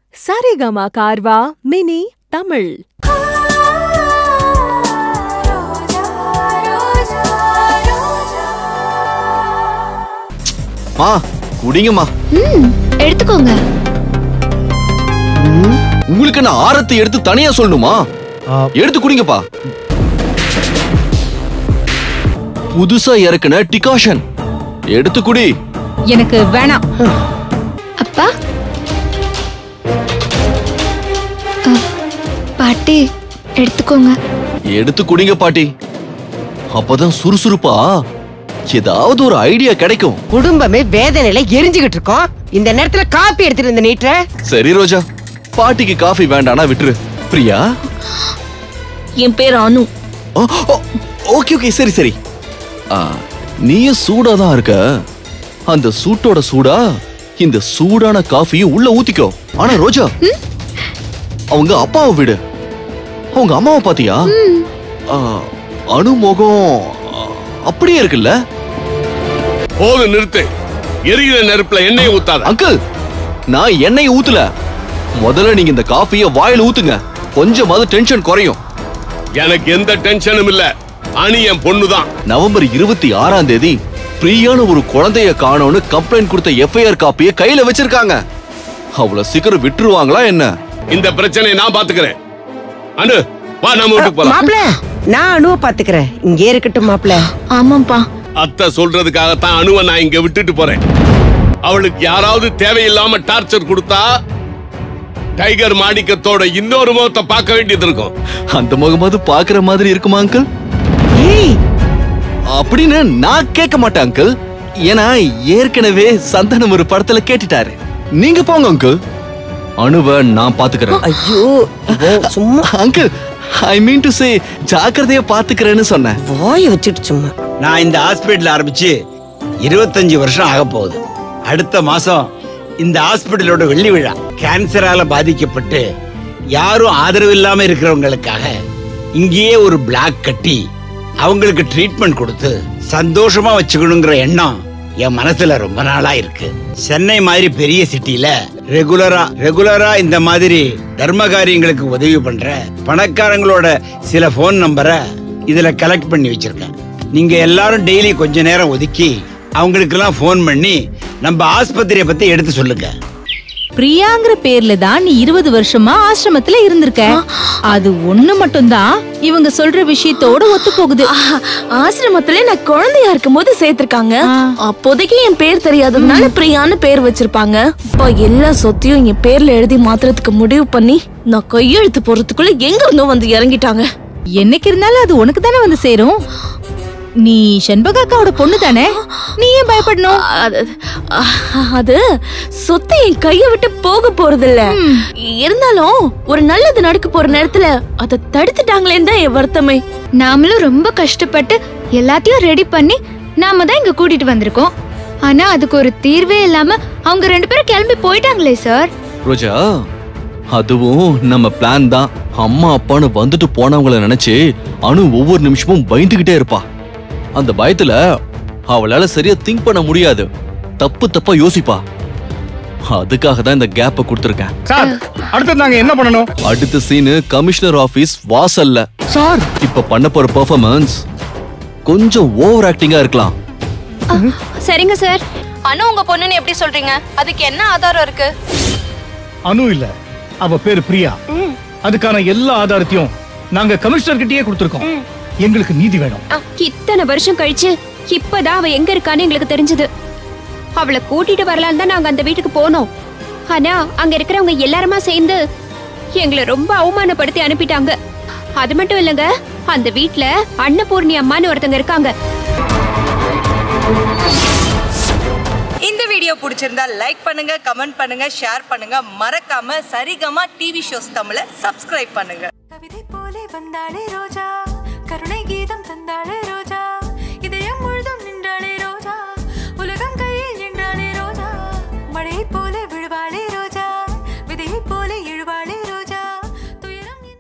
Saregama கார்வா mini Tamil மா குடிங்கம்மா ம் எடுத்துக்கோங்க உங்களுக்கு நான் ஆரத்தை எடுத்து தனியா சொல்லணுமா எடுத்து குடிங்கப்பா புதுசா இறக்குன டிகாஷன் எடுத்து குடி எனக்கு வேணாம் அப்பா அ, பாட்டி எடுத்துக்கோங்க எடுத்து குடிங்க பாட்டி அப்பதான் சுறுசுறுப்பா ஏதாவது ஒரு ஐடியா கிடைக்கும் குடும்பமே வேதனையில எரிஞ்சுகிட்டு இருக்கோம் இந்த நேரத்துல காப்பி எடுத்துட்டு இருந்த நீட்ற சரி ரோஜா பாட்டிக்கு காஃபி வேண்டானா விட்டுரு பிரியா என் பேர் அனு ஓ, ஓ, ஓகே ஓகே சரி சரி ஆ, நீயும் சூடா தான் இருக்க அந்த சூட்டோட சூடா இந்த சூடான காஃபியை உள்ள ஊத்திக்கோ ஆனா ரோஜா அவங்க அப்பாவை விடு அவங்க அம்மாவை பாத்தியா ஆ, அனு முகம் ஆ, அப்படியே இருக்குல்ல போதும் நிறுத்து எரிகிற நெருப்புல எண்ணெயை ஊத்தாத அங்கிள் நான் எண்ணெய் ஊத்தல முதல்ல நீங்க இந்த காஃபியை வாயில ஊத்துங்க கொஞ்சமாவது டென்ஷன் குறையும் எனக்கு எந்த டென்ஷனும் இல்ல அணி என் பொண்ணுதான் நவம்பர் இருபத்தி ஆறாம் தேதி பிரியான ஒரு குழந்தைய காணோம்னு கம்ப்ளைண்ட் கொடுத்த எஃப்ஐஆர் காப்பியை கையில வச்சிருக்காங்க அவ்வளவு சீக்கிரம் விட்டுருவாங்களா என்ன இந்த பிரச்சனையை நான் பாத்துக்கிறேன் அனு வா நம்ம வீட்டுக்கு போலாம் மாப்பிள நான் அணுவ பாத்துக்கிறேன் இங்கே இருக்கட்டும் மாப்பிள ஆமாப்பா அத்தை சொல்றதுக்காகத்தான் அணுவை நான் இங்க விட்டுட்டு போறேன் அவளுக்கு யாராவது தேவையில்லாம டார்ச்சர் கொடுத்தா டைகர் மாணிக்கத்தோட இன்னொரு முகத்தை பார்க்க வேண்டியது இருக்கும் அந்த முகமாவது பாக்குற மாதிரி இருக்குமா அங்கிள் ஏய் அப்படின்னு நான் கேட்க மாட்டேன் அங்கிள் ஏன்னா ஏற்கனவே சந்தனம் ஒரு படத்துல கேட்டுட்டாரு நீங்க போங்க அங்கிள் அணுவை நான் பாத்துக்கிறேன் ஐயோ இவன் சும்மா uncle I mean to say ஜாக்கிரதையா பாத்துக்கிறேன்னு சொன்னேன் வாய வச்சுட்டு சும்மா நான் இந்த ஹாஸ்பிட்டல் ஆரம்பிச்சு இருபத்தஞ்சு வருஷம் ஆக போகுது அடுத்த மாசம் இந்த ஹாஸ்பிட்டலோட வெள்ளி விழா கேன்சரால பாதிக்கப்பட்டு யாரும் ஆதரவு இல்லாம இருக்கிறவங்களுக்காக இங்கேயே ஒரு பிளாக் கட்டி அவங்களுக்கு ட்ரீட்மெண்ட் கொடுத்து சந்தோஷமா வச்சுக்கணுங்கிற எண்ணம் என் மனசுல ரொம்ப நாளா இருக்கு சென்னை மாதிரி பெரிய சிட்டில ரெகுலரா ரெகுலரா இந்த மாதிரி தர்ம காரியங்களுக்கு உதவி பண்ற பணக்காரங்களோட சில ஃபோன் நம்பரை இதுல கலெக்ட் பண்ணி வச்சிருக்கேன் நீங்க எல்லாரும் டெய்லி கொஞ்ச நேரம் ஒதுக்கி அவங்களுக்கெல்லாம் ஃபோன் பண்ணி நம்ம ஆஸ்பத்திரியை பத்தி எடுத்து சொல்லுங்க பிரியாங்கிற பேர்ல தான் நீ இருபது வருஷமா ஆசிரமத்துல இருந்திருக்க அது ஒண்ணு மட்டும்தான் இவங்க சொல்ற விஷயத்தோட ஒத்து போகுது ஆ- ஆசிரமத்துல நான் குழந்தையா இருக்கும் போது சேர்த்திருக்காங்க ஆ. அப்போதைக்கு என் பேர் தெரியாததுனால பிரியான்னு பேர் வச்சிருப்பாங்க இப்போ எல்லா சொத்தையும் என் பேர்ல எழுதி மாத்துறதுக்கு முடிவு பண்ணி நான் கையெழுத்து போறதுக்குள்ள எங்க இருந்தோ வந்து இறங்கிட்டாங்க என்னைக்கு இருந்தாலும் அது உனக்கு தானே வந்து சேரும் நீ செண்பகாக்காவோட பொண்ணு தானே நீ ஏன் பயப்படணும் அது அது சொத்து என் கைய விட்டு போக போறதில்ல இருந்தாலும் ஒரு நல்லது நடக்க போற நேரத்துல அதை தடுத்துட்டாங்களேன்னு தான் என் வருத்தமே நாமளும் ரொம்ப கஷ்டப்பட்டு எல்லாத்தையும் ரெடி பண்ணி நாம தான் இங்க கூட்டிட்டு வந்திருக்கோம் ஆனா அதுக்கு ஒரு தீர்வே இல்லாம அவங்க ரெண்டு பேரும் கிளம்பி போயிட்டாங்களே சார் ரோஜா அதுவும் நம்ம பிளான் தான் அம்மா அப்பான்னு வந்துட்டு போனவங்கள நினைச்சு அனு ஒவ்வொரு நிமிஷமும் பயந்துகிட்டே இருப்பா அந்த பயத்துல அவளால சரியா திங்க் பண்ண முடியாது தப்பு தப்பா யோசிப்பா அதுக்காக தான் இந்த கேப்ப கொடுத்துருக்கேன் சார் அடுத்து நாங்க என்ன பண்ணணும் அடுத்த சீனு கமிஷனர் ஆபீஸ் வாசல்ல சார் இப்ப பண்ண போற பெர்ஃபார்மன்ஸ் கொஞ்சம் ஓவர் ஆக்டிங்கா இருக்கலாம் சரிங்க சார் அனு உங்க பொண்ணுன்னு எப்படி சொல்றீங்க அதுக்கு என்ன ஆதாரம் இருக்கு அனு இல்ல அவ பேரு பிரியா அதுக்கான எல்லா ஆதாரத்தையும் நாங்க கமிஷனர் கிட்டயே கொடுத்திருக்கோம் எங்களுக்கு நீதி வேணும் இத்தனை வருஷம் கழிச்சு இப்பதான் அவ எங்க இருக்கான்னு எங்களுக்கு தெரிஞ்சது அவளை கூட்டிட்டு வரலாம் தான் நாங்க அந்த வீட்டுக்கு போனோம் ஆனா அங்க இருக்கிறவங்க எல்லாருமா சேர்ந்து எங்களை ரொம்ப அவமானப்படுத்தி அனுப்பிட்டாங்க அது மட்டும் இல்லங்க அந்த வீட்ல அன்னபூர்ணி அம்மான்னு ஒருத்தங்க இருக்காங்க இந்த வீடியோ பிடிச்சிருந்தா லைக் பண்ணுங்க கமெண்ட் பண்ணுங்க ஷேர் பண்ணுங்க மறக்காம சரிகமா டிவி ஷோஸ் தமிழை சப்ஸ்கிரைப் பண்ணுங்க கவிதை போலே வந்தாளே ரோஜா